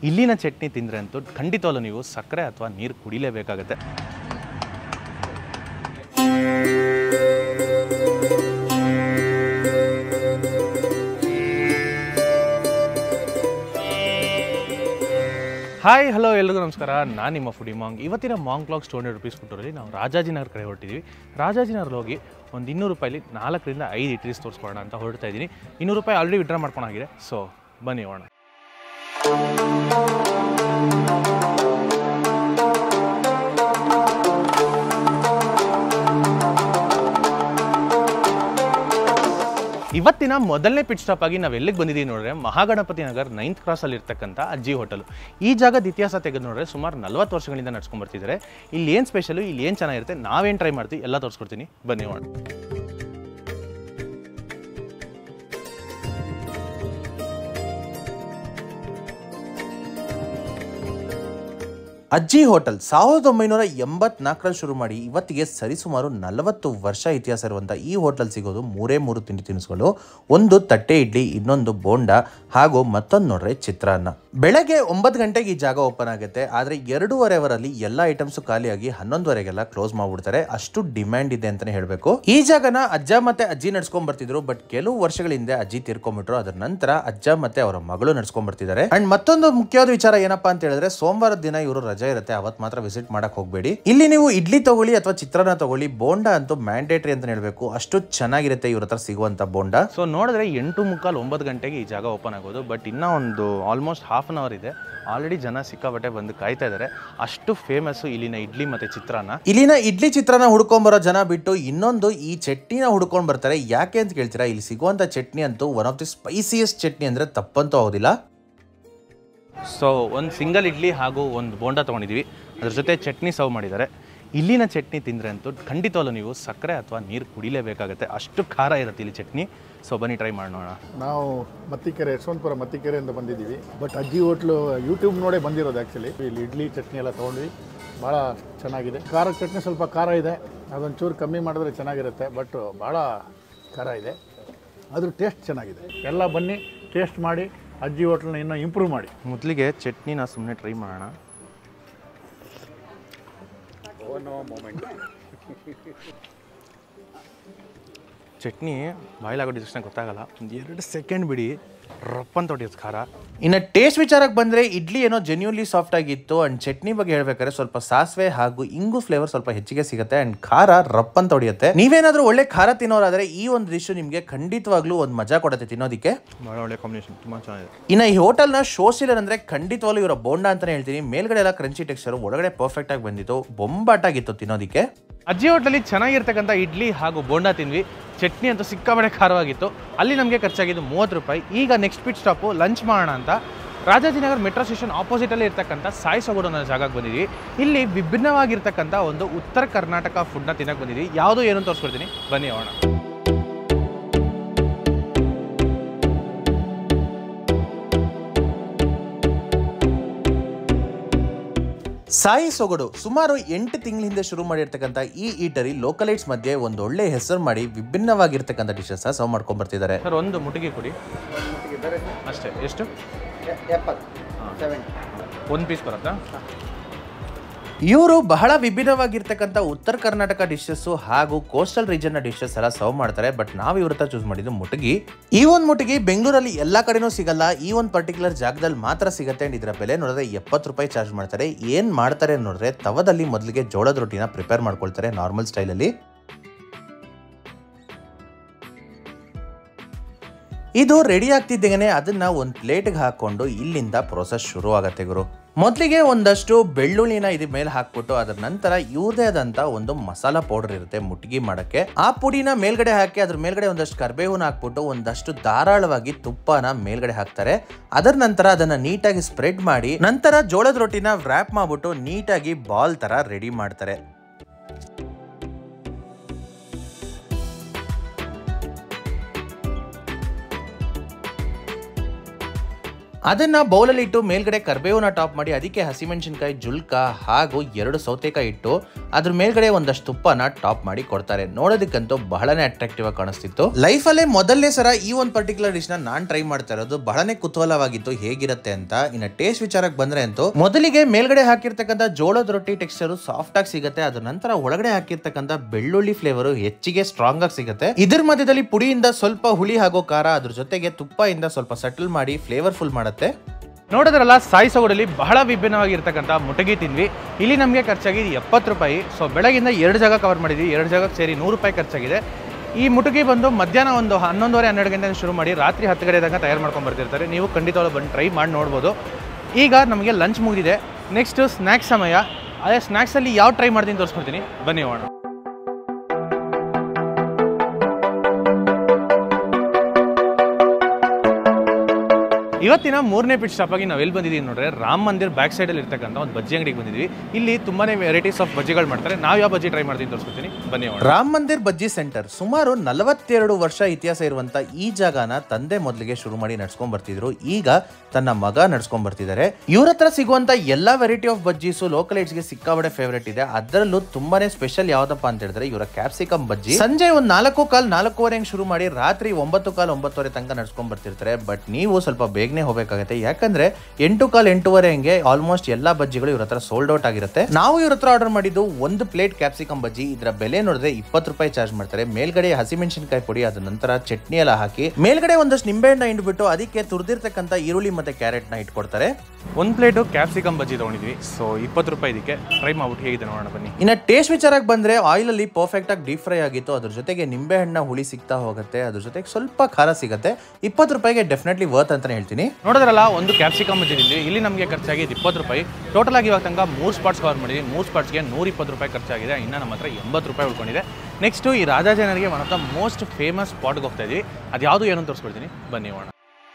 ಇಲ್ಲಿನ ಚಟ್ನಿ ತಿಂದರೆ ಅಂತೂ ಖಂಡಿತವಲ್ಲೂ ನೀವು ಸಕ್ಕರೆ ಅಥವಾ ನೀರು ಕುಡಿಲೇಬೇಕಾಗತ್ತೆ ಹಾಯ್ ಹಲೋ ಎಲ್ರಿಗೂ ನಮಸ್ಕಾರ ನಾನು ನಿಮ್ಮ ಫುಡಿ ಮಾಂಗ್ ಇವತ್ತಿನ ಮಾಂಗ್ ಕ್ಲಾಕ್ ಟು ಹಂಡ್ರೆಡ್ ರುಪೀಸ್ ಫುಟ್ಟರಲ್ಲಿ ನಾವು ರಾಜಾಜಿನಗರ ಕಡೆ ಹೊರಟಿದ್ದೀವಿ ರಾಜಾಜಿನಗರ ಹೋಗಿ ಒಂದು ಇನ್ನೂರು ರೂಪಾಯಿಲಿ ನಾಲ್ಕರಿಂದ ಐದು ಇಟ್ರೀಸ್ ತೋರಿಸ್ಕೊಳ್ಳೋಣ ಅಂತ ಹೊರಡ್ತಾ ಇದ್ದೀನಿ ಇನ್ನೂರು ರೂಪಾಯಿ ಆಲ್ರೆಡಿ ವಿಡ್ರಾ ಮಾಡ್ಕೊಂಡಾಗಿದೆ ಸೊ ಬನ್ನಿ ಹೋಗೋಣ ಇವತ್ತಿನ ಮೊದಲನೇ ಪಿಟ್ ಸ್ಟಾಪ್ ಆಗಿ ನಾವು ಎಲ್ಲಿಗೆ ಬಂದಿದ್ದೀವಿ ನೋಡಿದ್ರೆ ಮಹಾಗಣಪತಿ ನಗರ್ ನೈನ್ತ್ ಕ್ರಾಸಲ್ಲಿ ಇರ್ತಕ್ಕಂಥ ಅಜ್ಜಿ ಹೋಟೆಲ್ ಈ ಜಾಗದ ಇತಿಹಾಸ ತೆಗೆದು ನೋಡಿದ್ರೆ ಸುಮಾರು ನಲ್ವತ್ತು ವರ್ಷಗಳಿಂದ ನಡ್ಸ್ಕೊಂಡ್ ಬರ್ತಿದ್ದಾರೆ ಇಲ್ಲಿ ಏನು ಸ್ಪೆಷಲು ಇಲ್ಲಿ ಏನು ಚೆನ್ನಾಗಿರುತ್ತೆ ನಾವೇನು ಟ್ರೈ ಮಾಡ್ತೀವಿ ಎಲ್ಲ ತೋರಿಸ್ಕೊಡ್ತೀನಿ ಬನ್ನಿ ಮಾಡೋಣ ಅಜ್ಜಿ ಹೋಟೆಲ್ ಸಾವಿರದ ಒಂಬೈನೂರ ಎಂಬತ್ನಾಲ್ಕರಲ್ಲಿ ಶುರು ಮಾಡಿ ಇವತ್ತಿಗೆ ಸರಿಸುಮಾರು ನಲವತ್ತು ವರ್ಷ ಇತಿಹಾಸ ಇರುವಂಥ ಈ ಹೋಟೆಲ್ ಸಿಗೋದು ಮೂರೇ ಮೂರು ತಿಂಡಿ ತಿನಿಸುಗಳು ಒಂದು ತಟ್ಟೆ ಇಡ್ಲಿ ಇನ್ನೊಂದು ಬೋಂಡ ಹಾಗೂ ಮತ್ತೊಂದು ನೋಡ್ರೆ ಚಿತ್ರಾನ್ನ ಬೆಳಗ್ಗೆ ಒಂಬತ್ತು ಗಂಟೆಗೆ ಈ ಜಾಗ ಓಪನ್ ಆಗುತ್ತೆ ಆದರೆ ಎರಡೂವರೆ ಅವರಲ್ಲಿ ಎಲ್ಲ ಐಟಮ್ಸ್ ಖಾಲಿಯಾಗಿ ಹನ್ನೊಂದುವರೆಗೆಲ್ಲ ಕ್ಲೋಸ್ ಮಾಡ್ಬಿಡ್ತಾರೆ ಅಷ್ಟು ಡಿಮ್ಯಾಂಡ್ ಇದೆ ಅಂತಾನೆ ಹೇಳಬೇಕು ಈ ಜಾಗನ ಅಜ್ಜ ಮತ್ತೆ ಅಜ್ಜಿ ನಡ್ಸ್ಕೊಂಡ್ ಬರ್ತಿದ್ರು ಬಟ್ ಕೆಲವು ವರ್ಷಗಳ ಹಿಂದೆ ಅಜ್ಜಿ ತೀರ್ಕೊಂಡ್ಬಿಟ್ರು ಅದರ ನಂತರ ಅಜ್ಜ ಮತ್ತೆ ಅವರ ಮಗಳು ನಡ್ಸ್ಕೊಂಡ್ ಬರ್ತಿದ್ದಾರೆ ಅಂಡ್ ಮತ್ತೊಂದು ಮುಖ್ಯವಾದ ವಿಚಾರ ಏನಪ್ಪಾ ಅಂತ ಹೇಳಿದ್ರೆ ಸೋಮವಾರದ ದಿನ ಇವರು ರಜೆ ಇರುತ್ತೆ ಅವತ್ ಮಾತ್ರ ವಿಸಿಟ್ ಮಾಡಕ್ ಹೋಗ್ಬೇಡಿ ಇಲ್ಲಿ ನೀವು ಇಡ್ಲಿ ತಗೊಳ್ಳಿ ಅಥವಾ ಚಿತ್ರಾನ್ನ ತಗೊಳ್ಳಿ ಬೋಂಡ ಅಂತೂ ಮ್ಯಾಂಡೇಟರಿ ಅಂತ ಹೇಳ್ಬೇಕು ಅಷ್ಟು ಚೆನ್ನಾಗಿರುತ್ತೆ ಇವ್ರ ಹತ್ರ ಸಿಗುವಂತ ಬೋಂಡ ಸೊ ನೋಡಿದ್ರೆ ಎಂಟು ಮುಕ್ಕಾಲು ಒಂಬತ್ತು ಗಂಟೆಗೆ ಈ ಜಾಗ ಓಪನ್ ಆಗೋದು ಬಟ್ ಇನ್ನೂ ಒಂದು ಆಲ್ಮೋಸ್ಟ್ ಹಾಫ್ ಅನ್ ಅವರ್ ಇದೆ ಆಲ್ರೆಡಿ ಜನ ಸಿಕ್ಕಾಬಟ್ಟೆ ಬಂದು ಕಾಯ್ತಾ ಇದ್ದಾರೆ ಅಷ್ಟು ಫೇಮಸ್ಸು ಇಲ್ಲಿನ ಇಡ್ಲಿ ಮತ್ತು ಚಿತ್ರಾನ್ನ ಇಲ್ಲಿನ ಇಡ್ಲಿ ಚಿತ್ರಾನ್ನ ಹುಡ್ಕೊಂಬರೋ ಜನ ಬಿಟ್ಟು ಇನ್ನೊಂದು ಈ ಚಟ್ನಿನ ಹುಡ್ಕೊಂಡ್ ಬರ್ತಾರೆ ಯಾಕೆ ಅಂತ ಕೇಳ್ತೀರಾ ಇಲ್ಲಿ ಸಿಗುವಂತ ಚಟ್ನಿ ಅಂತೂ one of the spiciest chutney ಅಂದ್ರೆ ತಪ್ಪಂತೂ ಆಗೋದಿಲ್ಲ ಸೊ ಒಂದು ಸಿಂಗಲ್ ಇಡ್ಲಿ ಹಾಗೂ ಒಂದು ಬೋಂಡ ತೊಗೊಂಡಿದ್ದೀವಿ ಅದ್ರ ಜೊತೆ ಚಟ್ನಿ ಸರ್ವ್ ಮಾಡಿದ್ದಾರೆ ಇಲ್ಲಿನ ಚಟ್ನಿ ತಿಂದರೆ ಅಂತೂ ಖಂಡಿತವಲ್ಲೂ ನೀವು ಸಕ್ಕರೆ ಅಥವಾ ನೀರು ಕುಡಿಲೇಬೇಕಾಗತ್ತೆ ಅಷ್ಟು ಖಾರ ಇರುತ್ತೆ ಇಲ್ಲಿ ಚಟ್ನಿ ಸೊ ಬನ್ನಿ ಟ್ರೈ ಮಾಡೋಣ ನಾವು ಮತ್ತಿಕೆರೆ ಯಶವಂತಪುರ ಮತ್ತಿಕೆರೆಯಿಂದ ಬಂದಿದ್ದೀವಿ ಬಟ್ ಅಜ್ಜಿ ಹೋಟ್ಲು ಯೂಟ್ಯೂಬ್ ನೋಡೇ ಬಂದಿರೋದು ಆ್ಯಕ್ಚುಲಿ ಇಲ್ಲಿ ಇಡ್ಲಿ ಚಟ್ನಿ ಎಲ್ಲ ತೊಗೊಂಡ್ವಿ ಭಾಳ ಚೆನ್ನಾಗಿದೆ ಖಾರ ಚಟ್ನಿ ಸ್ವಲ್ಪ ಖಾರ ಇದೆ ಅದೊಂಚೂರು ಕಮ್ಮಿ ಮಾಡಿದ್ರೆ ಚೆನ್ನಾಗಿರುತ್ತೆ ಬಟ್ ಭಾಳ ಖಾರ ಇದೆ ಅದ್ರ ಟೇಸ್ಟ್ ಚೆನ್ನಾಗಿದೆ ಎಲ್ಲ ಬನ್ನಿ ಟೇಸ್ಟ್ ಮಾಡಿ ಅಜ್ಜಿ ಹೋಟ್ಲನ್ನ ಇನ್ನೂ ಇಂಪ್ರೂವ್ ಮಾಡಿ ಮೊದಲಿಗೆ ಚಟ್ನಿನ ಸುಮ್ಮನೆ ಟ್ರೈ ಮಾಡೋಣ ಚಟ್ನಿ ಬಾಯ್ಲಾಗೋದು ತಕ್ಷಣ ಗೊತ್ತಾಗಲ್ಲ ಒಂದು ಎರಡು ಸೆಕೆಂಡ್ ಬಿಡಿ ರಪ್ಪಂತ ಹೊಡಿಯೋದು ಖಾರ ಇನ್ನು ಟೇಸ್ಟ್ ವಿಚಾರಕ್ಕೆ ಬಂದ್ರೆ ಇಡ್ಲಿ ಏನೋ ಜೆನ್ಯೂನ್ಲಿ ಸಾಫ್ಟ್ ಆಗಿತ್ತು ಅಂಡ್ ಚಟ್ನಿ ಬಗ್ಗೆ ಹೇಳ್ಬೇಕಾದ್ರೆ ಸ್ವಲ್ಪ ಸಾಸಿವೆ ಹಾಗೂ ಇಂಗು ಫ್ಲೇವರ್ ಸ್ವಲ್ಪ ಹೆಚ್ಚಿಗೆ ಸಿಗುತ್ತೆ ಅಂಡ್ ಖಾರ ರಪ್ ಅಂತ ಹೊಡಿಯುತ್ತೆ ನೀವೇನಾದ್ರೂ ಒಳ್ಳೆ ಖಾರ ತಿನ್ನೋರಾದ್ರೆ ಈ ಒಂದು ಡಿಶ್ ನಿಮಗೆ ಖಂಡಿತವಾಗ್ಲೂ ಒಂದು ಮಜಾ ಕೊಡುತ್ತೆ ತಿನ್ನೋದಕ್ಕೆ ಭಾಳ ಒಳ್ಳೆ ಕಾಂಬಿನೇಷನ್ ತುಂಬ ಚೆನ್ನಾಗಿದೆ ಇನ್ನು ಈ ಹೋಟೆಲ್ನ ಶೋಸಿಲರ್ ಅಂದ್ರೆ ಖಂಡಿತವಾಗ್ಲೂ ಇವರ ಬೋಂಡ ಅಂತಾನೆ ಹೇಳ್ತೀನಿ ಮೇಲ್ಗಡೆ ಎಲ್ಲ ಕ್ರಂಚಿ ಟೆಕ್ಸ್ಚರ್ ಒಳಗಡೆ ಪರ್ಫೆಕ್ಟ್ ಆಗಿ ಬಂದಿತ್ತು ಬೊಂಬಾಟಾಗಿತ್ತು ತಿನ್ನೋದಕ್ಕೆ ಅಜ್ಜಿ ಹೋಟ್ಲಲ್ಲಿ ಚೆನ್ನಾಗಿರ್ತಕ್ಕಂಥ ಇಡ್ಲಿ ಹಾಗೂ ಬೋಂಡ ತಿಂದ್ವಿ ಚಟ್ನಿ ಅಂತೂ ಸಿಕ್ಕಾಬಡೆ ಖಾರವಾಗಿತ್ತು ಅಲ್ಲಿ ನಮಗೆ ಖರ್ಚಾಗಿದ್ದು ಮೂವತ್ತು ರೂಪಾಯಿ ಈಗ ನೆಕ್ಸ್ಟ್ ಪಿಟ್ ಸ್ಟಾಪು ಲಂಚ್ ಮಾಡೋಣ ಅಂತ ರಾಜಾಜಿನಗರ್ ಮೆಟ್ರೋ ಸ್ಟೇಷನ್ ಆಪೋಸಿಟಲ್ಲಿ ಇರ್ತಕ್ಕಂಥ ಸಾಯಿ ಸೊಗಡು ಅನ್ನೋ ಜಾಗಕ್ಕೆ ಬಂದಿದ್ವಿ ಇಲ್ಲಿ ವಿಭಿನ್ನವಾಗಿರ್ತಕ್ಕಂಥ ಒಂದು ಉತ್ತರ ಕರ್ನಾಟಕ ಫುಡ್ನ ತಿನ್ನಕ್ಕೆ ಬಂದಿದ್ವಿ ಯಾವುದು ಏನು ಅಂತ ತೋರಿಸ್ಕೊಡ್ತೀನಿ ಬನ್ನಿ ಹೋಗೋಣ ಸಾಯಿ ಸೊಗಡು ಸುಮಾರು ಎಂಟು ತಿಂಗಳ ಹಿಂದೆ ಶುರು ಮಾಡಿರ್ತಕ್ಕಂಥ ಈ ಈಟರಿ ಲೋಕಲೈಟ್ಸ್ ಮಧ್ಯೆ ಒಂದು ಒಳ್ಳೆ ಹೆಸರು ಮಾಡಿ ವಿಭಿನ್ನವಾಗಿರ್ತಕ್ಕಂಥ ಡಿಶಸ್ ಸರ್ವ್ ಮಾಡ್ಕೊಂಡ್ ಬರ್ತಿದ್ದಾರೆ ಸರ್ ಒಂದು ಮುಟ್ಟಿಗೆ ಕೊಡಿ ಅಷ್ಟೇ ಎಷ್ಟು ಒಂದು ಪೀಸ್ ಬರುತ್ತಾ ಇವರು ಬಹಳ ವಿಭಿನ್ನವಾಗಿರ್ತಕ್ಕಂಥ ಉತ್ತರ ಕರ್ನಾಟಕ ಡಿಶಸ್ ಹಾಗೂ ಕೋಸ್ಟಲ್ ರೀಜನ್ ನ ಡಿಶಸ್ ಎಲ್ಲ ಸರ್ವ್ ಮಾಡ್ತಾರೆ ಬಟ್ ನಾವು ಇವ್ರ ಹತ್ರ ಚೂಸ್ ಮಾಡಿದ್ದು ಮುಟಗಿ ಈ ಒಂದು ಮುಟಗಿ ಬೆಂಗಳೂರಲ್ಲಿ ಎಲ್ಲಾ ಕಡೆನೂ ಸಿಗಲ್ಲ ಈ ಒಂದು ಪರ್ಟಿಕ್ಯುಲರ್ ಜಾಗದಲ್ಲಿ ಮಾತ್ರ ಸಿಗುತ್ತೆ ಅಂಡ್ ಇದರ ಬೆಲೆ ನೋಡಿದ್ರೆ ಎಪ್ಪತ್ತು ರೂಪಾಯಿ ಚಾರ್ಜ್ ಮಾಡ್ತಾರೆ ಏನ್ ಮಾಡ್ತಾರೆ ನೋಡಿದ್ರೆ ತವದಲ್ಲಿ ಮೊದಲಿಗೆ ಜೋಳದ ರೊಟ್ಟಿನ ಪ್ರಿಪೇರ್ ಮಾಡ್ಕೊಳ್ತಾರೆ ನಾರ್ಮಲ್ ಸ್ಟೈಲಲ್ಲಿ ಇದು ರೆಡಿ ಆಗ್ತಿದ್ದೇನೆ ಅದನ್ನ ಒಂದು ಪ್ಲೇಟ್ಗೆ ಹಾಕೊಂಡು ಇಲ್ಲಿಂದ ಪ್ರೊಸೆಸ್ ಶುರು ಆಗತ್ತೆ ಗುರು ಮೊದಲಿಗೆ ಒಂದಷ್ಟು ಬೆಳ್ಳುಳ್ಳಿನ ಇದ್ರ ಮೇಲೆ ಹಾಕ್ಬಿಟ್ಟು ಅದರ ನಂತರ ಇವ್ರದೇ ಆದಂತ ಒಂದು ಮಸಾಲಾ ಪೌಡರ್ ಇರುತ್ತೆ ಮುಟ್ಗಿ ಮಾಡಕ್ಕೆ ಆ ಪುಡಿನ ಮೇಲ್ಗಡೆ ಹಾಕಿ ಅದ್ರ ಮೇಲ್ಗಡೆ ಒಂದಷ್ಟು ಕರ್ಬೇವನ್ನ ಹಾಕ್ಬಿಟ್ಟು ಒಂದಷ್ಟು ಧಾರಾಳವಾಗಿ ತುಪ್ಪನ ಮೇಲ್ಗಡೆ ಹಾಕ್ತಾರೆ ಅದರ ನಂತರ ಅದನ್ನ ನೀಟಾಗಿ ಸ್ಪ್ರೆಡ್ ಮಾಡಿ ನಂತರ ಜೋಳದ ರೊಟ್ಟಿನ ವ್ರ್ಯಾಪ್ ಮಾಡ್ಬಿಟ್ಟು ನೀಟಾಗಿ ಬಾಲ್ ತರ ರೆಡಿ ಮಾಡ್ತಾರೆ ಅದನ್ನ ಬೌಲಲ್ಲಿ ಇಟ್ಟು ಮೇಲ್ಗಡೆ ಕರ್ಬೇವನ್ನ ಟಾಪ್ ಮಾಡಿ ಅದಕ್ಕೆ ಹಸಿಮೆಣಸಿನಕಾಯಿ ಜುಲ್ಕ ಹಾಗೂ ಎರಡು ಸೌತೆಕಾಯಿ ಇಟ್ಟು ಅದ್ರ ಮೇಲ್ಗಡೆ ಒಂದಷ್ಟು ತುಪ್ಪನ ಟಾಪ್ ಮಾಡಿ ಕೊಡ್ತಾರೆ ನೋಡೋದಕ್ಕಂತೂ ಬಹಳನೇ ಅಟ್ರಾಕ್ಟಿವ್ ಆಗಿ ಕಾಣಿಸ್ತಿತ್ತು ಲೈಫ್ ಅಲ್ಲೇ ಮೊದಲನೇ ಸಲ ಈ ಒಂದು ಪರ್ಟಿಕ್ಯುಲರ್ ಡಿಶ್ ನ ನಾನ್ ಟ್ರೈ ಮಾಡ್ತಾ ಇರೋದು ಬಹಳನೇ ಕುತೂಹಲವಾಗಿತ್ತು ಹೇಗಿರುತ್ತೆ ಅಂತ ಇನ್ನು ಟೇಸ್ಟ್ ವಿಚಾರಕ್ಕೆ ಬಂದ್ರೆ ಅಂತೂ ಮೊದಲಿಗೆ ಮೇಲ್ಗಡೆ ಹಾಕಿರ್ತಕ್ಕಂಥ ಜೋಳದ ರೊಟ್ಟಿ ಟೆಕ್ಸ್ಚರ್ ಸಾಫ್ಟ್ ಆಗಿ ಸಿಗುತ್ತೆ ಅದ್ರ ನಂತರ ಒಳಗಡೆ ಹಾಕಿರ್ತಕ್ಕಂಥ ಬೆಳ್ಳುಳ್ಳಿ ಫ್ಲೇವರ್ ಹೆಚ್ಚಿಗೆ ಸ್ಟ್ರಾಂಗ್ ಆಗಿ ಸಿಗುತ್ತೆ ಇದ್ರ ಮಧ್ಯದಲ್ಲಿ ಪುಡಿಯಿಂದ ಸ್ವಲ್ಪ ಹುಳಿ ಹಾಗೂ ಖಾರ ಅದ್ರ ಜೊತೆಗೆ ತುಪ್ಪ ಇಂದ ಸ್ವಲ್ಪ ಸಟಲ್ ಮಾಡಿ ಫ್ಲೇವರ್ಫುಲ್ ಮಾಡುತ್ತೆ ನೋಡಿದ್ರಲ್ಲ ಸಾಯಿ ಸೊಗಡಲ್ಲಿ ಬಹಳ ವಿಭಿನ್ನವಾಗಿರ್ತಕ್ಕಂಥ ಮುಟಗಿ ತಿಂದ್ವಿ ಇಲ್ಲಿ ನಮಗೆ ಖರ್ಚಾಗಿದೆ ಎಪ್ಪತ್ತು ರೂಪಾಯಿ ಸೊ ಬೆಳಗಿಂದ ಎರಡು ಜಾಗ ಕವರ್ ಮಾಡಿದ್ವಿ ಎರಡು ಜಾಗಕ್ಕೆ ಸೇರಿ ನೂರು ರೂಪಾಯಿ ಖರ್ಚಾಗಿದೆ ಈ ಮುಟುಗಿ ಬಂದು ಮಧ್ಯಾಹ್ನ ಒಂದು ಹನ್ನೊಂದುವರೆ ಹನ್ನೆರಡು ಗಂಟೆ ಶುರು ಮಾಡಿ ರಾತ್ರಿ ಹತ್ತು ಗಂಟೆ ತನಕ ತಯಾರು ಮಾಡ್ಕೊಂಡು ಬರ್ತಿರ್ತಾರೆ ನೀವು ಖಂಡಿತವಾಗ್ಲೂ ಬಂದು ಟ್ರೈ ಮಾಡಿ ನೋಡ್ಬೋದು ಈಗ ನಮಗೆ ಲಂಚ್ ಮುಗಿದಿದೆ ನೆಕ್ಸ್ಟ್ ಸ್ನ್ಯಾಕ್ಸ್ ಸಮಯ ಅದೇ ಸ್ನ್ಯಾಕ್ಸಲ್ಲಿ ಯಾವ ಟ್ರೈ ಮಾಡ್ತೀನಿ ತೋರಿಸ್ಕೊಡ್ತೀನಿ ಬನ್ನಿ ಹೋಗೋಣ ಇವತ್ತಿನ ಮೂರನೇ ಪಿಟ್ ಸ್ಟಾಪ್ ಆಗಿ ನಾವು ಎಲ್ಲಿ ಬಂದಿದ್ದೀವಿ ನೋಡ್ರೆ ರಾಮ್ ಮಂದಿರ್ ಬ್ಯಾಕ್ ಸೈಡಲ್ಲಿ ಇರ್ತಕ್ಕಂಥ ಒಂದು ಬಜ್ಜಿ ಅಂಗಡಿಗೆ ಬಂದಿದ್ವಿ ಇಲ್ಲಿ ತುಂಬಾನೇ ವೆರೈಟೀಸ್ ಆಫ್ ಬಜ್ಜಿಗಳು ಮಾಡ್ತಾರೆ ನಾವು ಯಾವ ಬಜ್ಜಿ ಟ್ರೈ ಮಾಡ್ತೀನಿ ತೋರಿಸ್ಕೊಡ್ತೀನಿ ಬನ್ನಿ ಹೋಗೋಣ ರಾಮ್ ಮಂದಿರ್ ಬಜ್ಜಿ ಸೆಂಟರ್ ಸುಮಾರು ನಲವತ್ತೆರಡು ವರ್ಷ ಇತಿಹಾಸ ಇರುವಂತ ಈ ಜಾಗನ ತಂದೆ ಮೊದಲಿಗೆ ಶುರು ಮಾಡಿ ನಡ್ಸ್ಕೊಂಡ್ ಬರ್ತಿದ್ರು ಈಗ ತನ್ನ ಮಗ ನಡ್ಸ್ಕೊಂಡ್ ಬರ್ತಿದ್ದಾರೆ ಇವ್ರ ಹತ್ರ ಸಿಗುವಂತ ಎಲ್ಲಾ ವೆರೈಟಿ ಆಫ್ ಬಜ್ಜೀಸು ಲೋಕಲೈಟ್ಸ್ಗೆ ಸಿಕ್ಕಾಬಡೆ ಫೇವರೇಟ್ ಇದೆ ಅದರಲ್ಲೂ ತುಂಬಾನೇ ಸ್ಪೆಷಲ್ ಯಾವ್ದಪ್ಪ ಅಂತ ಹೇಳಿದ್ರೆ ಇವರ ಕ್ಯಾಪ್ಸಿಕಮ್ ಬಜ್ಜಿ ಸಂಜೆ ಒಂದ್ ನಾಲ್ಕು ಕಾಲ್ ನಾಲ್ಕೂವರೆ ಹಂಗ್ ಶುರು ಮಾಡಿ ರಾತ್ರಿ ಒಂಬತ್ತು ಕಾಲ್ ಒಂಬತ್ತುವರೆ ತನಕ ನಡ್ಸ್ಕೊಂಡ್ ಬರ್ತಿರ್ತಾರೆ ಬಟ್ ನೀವು ಸ್ವಲ್ಪ ಬೇಗನೆ ಹೋಗ್ಬೇಕಾಗತ್ತೆ ಯಾಕಂದ್ರೆ ಎಂಟು ಕಾಲ್ ಎಂಟೂವರೆ ಹಂಗೆ ಆಲ್ಮೋಸ್ಟ್ ಎಲ್ಲಾ ಬಜ್ಜಿಗಳು ಇವ್ರ ಹತ್ರ ಸೋಲ್ಡ್ ಔಟ್ ಆಗಿರುತ್ತೆ ನಾವು ಇವ್ರ ಹತ್ರ ಆರ್ಡರ್ ಮಾಡಿದ್ದು ಒಂದು ಪ್ಲೇಟ್ ಕ್ಯಾಪ್ಸಿಕಮ್ ಬಜ್ಜಿ ಇದರ ಬೆಲೆ ನೋಡಿದ್ರೆ ಇಪ್ಪತ್ತು ರೂಪಾಯಿ ಚಾರ್ಜ್ ಮಾಡ್ತಾರೆ ಮೇಲ್ಗಡೆ ಹಸಿಮೆಣಸಿನಕಾಯಿ ಪುಡಿ ಅದ ನಂತರ ಚಟ್ನಿ ಎಲ್ಲ ಹಾಕಿ ಮೇಲ್ಗಡೆ ಒಂದಷ್ಟು ನಿಂಬೆಹಣ್ಣ ಹಿಂಡ್ಬಿಟ್ಟು ಅದಕ್ಕೆ ತುರ್ದಿರ್ತಕ್ಕಂಥ ಈರುಳ್ಳಿ ಮತ್ತೆ ಕ್ಯಾರೆಟ್ ನ ಇಟ್ಕೊಡ್ತಾರೆ ಒಂದು ಪ್ಲೇಟು ಕ್ಯಾಪ್ಸಿಕಮ್ ಬಜ್ಜಿ ತೊಗೊಂಡಿದ್ವಿ ಸೊ ಇಪ್ಪತ್ತು ರೂಪಾಯಿ ಇದಕ್ಕೆ ಟ್ರೈ ಮಾಡ್ಬಿಟ್ಟು ಹೇಗಿದೆ ನೋಡೋಣ ಬನ್ನಿ ಇನ್ನ ಟೇಸ್ಟ್ ವಿಚಾರಕ್ಕೆ ಬಂದ್ರೆ ಆಯಿಲ್ ಅಲ್ಲಿ ಪರ್ಫೆಕ್ಟ್ ಆಗಿ ಡೀಪ್ ಫ್ರೈ ಆಗಿತ್ತು ಅದ್ರ ಜೊತೆಗೆ ನಿಂಬೆ ಹಣ್ಣ ಹುಳಿ ಸಿಗ್ತಾ ಹೋಗುತ್ತೆ ಅದ್ರ ಜೊತೆಗೆ ಸ್ವಲ್ಪ ಖಾರ ಸಿಗುತ್ತೆ ಇಪ್ಪತ್ತು ರೂಪಾಯಿಗೆ ಡೆಫಿನೆಟ್ಲಿ ವರ್ತ್ ಅಂತಾನೆ ಹೇಳ್ತೀನಿ ನೋಡಿದ್ರಲ್ಲ ಒಂದು ಕ್ಯಾಪ್ಸಿಕಮ್ ಬಜ್ಜಿ ತಿಂದ್ವಿ ಇಲ್ಲಿ ನಮಗೆ ಖರ್ಚಾಗಿದೆ ಇಪ್ಪತ್ತು ರೂಪಾಯಿ ಟೋಟಲ್ ಆಗಿ ಇವಾಗ ತನಕ ಮೂರು ಸ್ಪಾಟ್ಸ್ ಕವರ್ ಮಾಡಿದ್ವಿ ಮೂರು ಸ್ಪಾಟ್ಸ್ಗೆ ನೂರ ಇಪ್ಪತ್ತು ರೂಪಾಯಿ ಖರ್ಚಾಗಿದೆ ಇನ್ನು ನಮ್ಮ ಹತ್ರ ಎಂಬತ್ತು ರೂಪಾಯಿ ಉಳ್ಕೊಂಡಿದೆ ನೆಕ್ಸ್ಟು ಈ ರಾಜಾಜನರಿಗೆ one of the most famous ಸ್ಪಾಟ್ಗೆ ಹೋಗ್ತಾ ಇದೀವಿ ಅದು ಯಾವುದು ಏನು ತೋರಿಸ್ಕೊಡ್ತೀನಿ ಬನ್ನಿ ಹೋಗೋಣ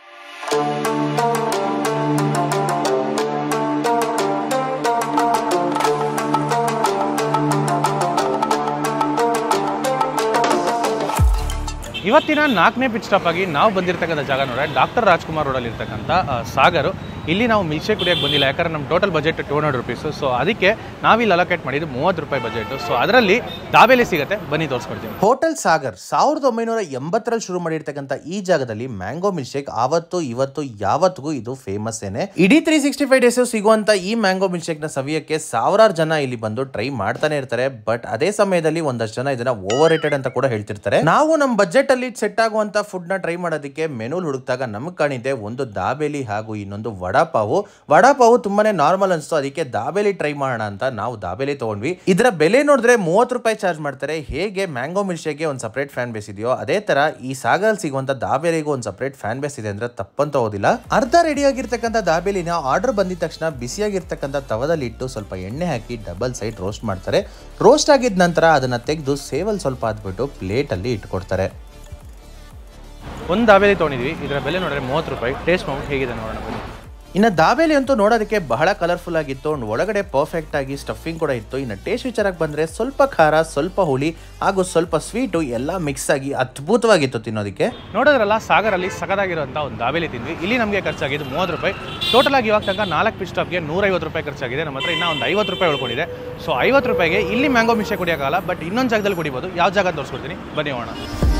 ಇವತ್ತಿನ ನಾಲ್ಕನೇ ಪಿಚ್ ಸ್ಟಾಪ್ ಆಗಿ ನಾವು ಬಂದಿರತಕ್ಕಂಥ ಜಾಗ ನೋಡ್ರೆ ಡಾಕ್ಟರ್ ರಾಜ್ಕುಮಾರ್ ರೋಡಲ್ಲಿ ಇರ್ತಕ್ಕಂಥ ಆ, ಸಾಗರು ಇಲ್ಲಿ ನಾವು ಮಿಲ್ಕ್ ಶೇಕ್ ಕುಡಿಯೋಕೆ ಬಂದಿಲ್ಲ ಯಾಕಂದ್ರೆ ನಮ್ಮ total budget two hundred rupees so ಅದಕ್ಕೆ ನಾವಿಲ್ಲಿ ಅಲೋಕೇಟ್ ಮಾಡಿದ್ದು ಮೂವತ್ತು ರೂಪಾಯಿ ಬಜೆಟ್ ಸೊ ಅದರಲ್ಲಿ ದಾಬೇಲಿ ಸಿಗುತ್ತೆ ಬನ್ನಿ ತೋರಿಸ್ಕೊಡ್ತೀನಿ ಹೋಟೆಲ್ ಸಾಗರ್ ಸಾವಿರದ ಒಂಬೈನೂರ ಎಂಬತ್ತರಲ್ಲಿ ಶುರು ಮಾಡಿರ್ತಕ್ಕಂಥ ಈ ಜಾಗದಲ್ಲಿ ಮ್ಯಾಂಗೋ ಮಿಲ್ಕ್ ಶೇಕ್ ಆವತ್ತು ಇವತ್ತು ಯಾವತ್ತಿಗೂ ಇದು ಫೇಮಸ್ ಏನೆ ಇಡೀ ತ್ರೀ ಸಿಕ್ಸ್ಟಿ ಫೈವ್ ಡೇಸ್ ಸಿಗುವಂತ ಈ ಮ್ಯಾಂಗೋ ಮಿಲ್ಕ್ ಶೇಕ್ ನ ಸವಿಯಕ್ಕೆ ಸಾವಿರಾರು ಜನ ಇಲ್ಲಿ ಬಂದು ಟ್ರೈ ಮಾಡ್ತಾನೆ ಇರ್ತಾರೆ ಬಟ್ ಅದೇ ಸಮಯದಲ್ಲಿ ಒಂದಷ್ಟು ಜನ ಇದನ್ನ ಓವರ್ ರೇಟೆಡ್ ಅಂತ ಕೂಡ ಹೇಳ್ತಿರ್ತಾರೆ ನಾವು ನಮ್ಮ ಬಜೆಟ್ ಅಲ್ಲಿ ಸೆಟ್ ಆಗುವಂತ ಫುಡ್ ನ ಟ್ರೈ ಮಾಡೋದಕ್ಕೆ ಮೆನುಲ್ ಹುಡುಕ್ತಾಗ ನಮಗೆ ಕಾಣಿದೆ ಒಂದು ದಾಬೇಲಿ ಹಾಗೂ ಇನ್ನೊಂದು ವಡಾಪಾವು ವಡಾಪಾವು ತುಂಬಾನೇ ನಾರ್ಮಲ್ ಅನ್ಸ್ತು ಅದಕ್ಕೆ ದಾಬೇಲಿ ಟ್ರೈ ಮಾಡೋಣ ಅಂತ ನಾವು ದಾಬೇಲಿ ತಗೊಂಡ್ವಿ ಇದರ ಬೆಲೆ ನೋಡಿದ್ರೆ ಮೂವತ್ತು ರೂಪಾಯಿ ಚಾರ್ಜ್ ಮಾಡ್ತಾರೆ ಹೇಗೆ ಮ್ಯಾಂಗೋ ಮಿಲ್ಶೇಕ್ಗೆ ಒಂದು ಸಪರೇಟ್ ಫ್ಯಾನ್ ಬೇಸ್ ಇದೆಯೋ ಅದೇ ತರ ಈ ಸಾಗರ್ ಸಿಗುವಂತ ದಾಬೇಲಿಗೂ ಒಂದು ಸಪರೇಟ್ ಫ್ಯಾನ್ ಬೇಸ್ ಇದೆ ಅಂದ್ರೆ ತಪ್ಪಂತ ಹೋದಿಲ್ಲ ಅರ್ಧ ರೆಡಿ ಆಗಿರ್ತಕ್ಕಂಥ ದಾಬೇಲಿನ ಆರ್ಡರ್ ಬಂದಿದ ತಕ್ಷಣ ಬಿಸಿಯಾಗಿರ್ತಕ್ಕಂಥ ತವದಲ್ಲಿ ಇಟ್ಟು ಸ್ವಲ್ಪ ಎಣ್ಣೆ ಹಾಕಿ ಡಬಲ್ ಸೈಡ್ ರೋಸ್ಟ್ ಮಾಡ್ತಾರೆ ರೋಸ್ಟ್ ಆಗಿದ ನಂತರ ಅದನ್ನ ತೆಗೆದು ಸೇವಲ್ ಸ್ವಲ್ಪ ಆದ್ಬಿಟ್ಟು ಪ್ಲೇಟ್ ಅಲ್ಲಿ ಇಟ್ಕೊಡ್ತಾರೆ ಒಂದು ದಾಬೇಲಿ ತೊಗೊಂಡಿದ್ವಿ ಇದರ ಬೆಲೆ ನೋಡಿದ್ರೆ ಮೂವತ್ತು ರೂಪಾಯಿ ಟೇಸ್ಟ್ ಮಾಡ್ಬಿಟ್ಟು ಹೇಗಿದೆ ನೋಡೋಣ ಬನ್ನಿ ಇನ್ನು ದಾಬೇಲಿ ಅಂತೂ ನೋಡೋದಕ್ಕೆ ಬಹಳ ಕಲರ್ಫುಲ್ ಆಗಿತ್ತು and ಒಳಗಡೆ ಪರ್ಫೆಕ್ಟ್ ಆಗಿ ಸ್ಟಫಿಂಗ್ ಕೂಡ ಇತ್ತು ಇನ್ನು ಟೇಸ್ಟ್ ವಿಚಾರಕ್ಕೆ ಬಂದ್ರೆ ಸ್ವಲ್ಪ ಖಾರ ಸ್ವಲ್ಪ ಹುಳಿ ಹಾಗೂ ಸ್ವಲ್ಪ ಸ್ವೀಟು ಎಲ್ಲ ಮಿಕ್ಸ್ ಆಗಿ ಅದ್ಭುತವಾಗಿತ್ತು ತಿನ್ನೋದಕ್ಕೆ ನೋಡೋದ್ರಲ್ಲ ಸಾಗರಲ್ಲಿ ಸಖತ್ತಾಗಿರುವಂಥ ಒಂದು ದಾಬೇಲಿ ತಿಂದ್ವಿ ಇಲ್ಲಿ ನಮಗೆ ಖರ್ಚಾಗಿದ್ದು ಮೂವತ್ತು ರೂಪಾಯಿ ಟೋಟಲ್ ಆಗಿ ಇವಾಗ ತನಕ ನಾಲ್ಕು ಪಿಚ್ ಸ್ಟಾಪ್ಗೆ ನೂರೈವತ್ತು ರೂಪಾಯಿ ಖರ್ಚಾಗಿದೆ ನಮ್ಮ ಹತ್ರ ಇನ್ನೂ ಒಂದು ಐವತ್ತು ರೂಪಾಯಿ ಉಳ್ಕೊಂಡಿದೆ ಸೊ ಐವತ್ತು ರೂಪಾಯಿಗೆ ಇಲ್ಲಿ ಮ್ಯಾಂಗೋ ಮಿಶೆ ಕುಡಿಯೋಕ್ಕಾಗಲ್ಲ ಬಟ್ ಇನ್ನೊಂದು ಜಾಗದಲ್ಲಿ ಕುಡಿಬೋದು ಯಾವ ಜಾಗ ತೋರಿಸ್ಕೊಡ್ತೀನಿ ಬನ್ನಿ ಹೋಗೋಣ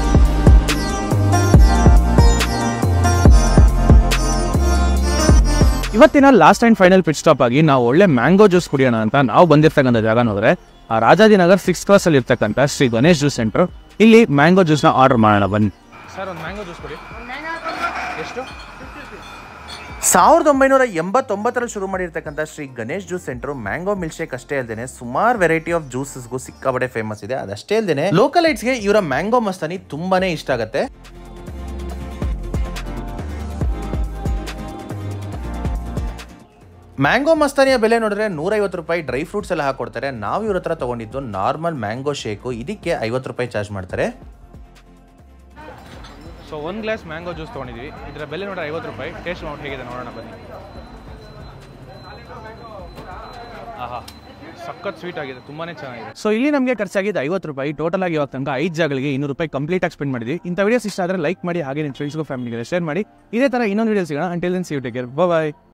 ಇವತ್ತಿನ last and final pit stop ಆಗಿ ನಾವು ಒಳ್ಳೆ ಮ್ಯಾಂಗೋ ಜ್ಯೂಸ್ ಕುಡಿಯೋಣ ಅಂತ ನಾವು ಬಂದಿರ್ತಕ್ಕಂಥ ಜಾಗ ನೋಡಿದ್ರೆ ಆ ರಾಜಾಜಿನಗರ್ ಸಿಕ್ಸ್ ಕ್ಲಾಸ್ ಅಲ್ಲಿ ಇರ್ತಕ್ಕಂಥ ಶ್ರೀ ಗಣೇಶ್ ಜ್ಯೂಸ್ ಸೆಂಟರ್ ಇಲ್ಲಿ ಮ್ಯಾಂಗೋ ಜ್ಯೂಸ್ನ ಆರ್ಡರ್ ಮಾಡೋಣ ಬನ್ನಿ ಸರ್ ಒಂದು ಮ್ಯಾಂಗೋ ಜ್ಯೂಸ್ ಕೊಡಿ ಎಷ್ಟು ಸಾವಿರದ ಒಂಬೈನೂರ ಎಂಬತ್ತೊಂಬತ್ತರಲ್ಲಿ ಶುರು ಮಾಡಿರ್ತಕ್ಕಂಥ Shri Ganesh juice centre mango milk shake ಅಷ್ಟೇ ಅಲ್ಲದೆ ಸುಮಾರು ವೆರೈಟಿ ಆಫ್ ಜ್ಯೂಸಸ್ಗೂ ಸಿಕ್ಕಾಬಡೆ ಫೇಮಸ್ ಇದೆ ಅದಷ್ಟೇ ಅಲ್ಲದೆ ಲೋಕಲೈಟ್ಸ್ಗೆ ಇವರ ಮ್ಯಾಂಗೋ ಮಸ್ತಾನಿ ತುಂಬಾನೇ ಇಷ್ಟ ಆಗುತ್ತೆ ಮ್ಯಾಂಗೋ ಮಸ್ತಾನಿಯ ಬೆಲೆ ನೋಡಿದ್ರೆ ನೂರೈವತ್ತು ರೂಪಾಯಿ ಡ್ರೈ ಫ್ರೂಟ್ಸ್ ಎಲ್ಲ ಹಾಕೊಡ್ತಾರೆ ನಾವು ಇವ್ರ ಹತ್ರ ತಗೊಂಡಿದ್ದು ನಾರ್ಮಲ್ ಮ್ಯಾಂಗೋ ಶೇಕು ಇದಕ್ಕೆ ಐವತ್ತು ರೂಪಾಯಿ ಚಾರ್ಜ್ ಮಾಡ್ತಾರೆ ಸೊ ಒಂದು ಗ್ಲಾಸ್ ಮ್ಯಾಂಗೋ ಜ್ಯೂಸ್ ತೊಗೊಂಡಿದ್ವಿ ಇದರ ಬೆಲೆ ನೋಡ್ರೆ ಐವತ್ತು ರೂಪಾಯಿ ಟೇಸ್ಟ್ ಮಾಡಿ ಹೇಗಿದೆ ನೋಡೋಣ ಬನ್ನಿ ಆಹಾ ಸಖತ್ ಸ್ವೀಟ್ ಆಗಿದೆ ತುಂಬಾನೇ ಚೆನ್ನಾಗಿದೆ ಸೊ ಇಲ್ಲಿ ನಮಗೆ ಖರ್ಚಾಗಿದೆ ಐವತ್ತು ರೂಪಾಯಿ ಟೋಟಲ್ ಆಗಿ ಇವಾಗ ತನಕ ಐದು ಜಾಗಗಳಿಗೆ ಇನ್ನೂರು ರೂಪಾಯಿ ಕಂಪ್ಲೀಟ್ ಆಗಿ ಸ್ಪೆಂಡ್ ಮಾಡಿದ್ವಿ ಇಂಥ ವಿಡಿಯೋಸ್ ಇಷ್ಟ ಆದರೆ ಲೈಕ್ ಮಾಡಿ ಹಾಗೆ ನಿಮ್ಮ ಫ್ರೆಂಡ್ಸ್ಗೂ ಫ್ಯಾಮಿಲಿಗೆ ಶೇರ್ ಮಾಡಿ ಇದೇ ಥರ ಇನ್ನೊಂದು ವಿಡಿಯೋ ಸಿಗೋಣ until then see you take care bye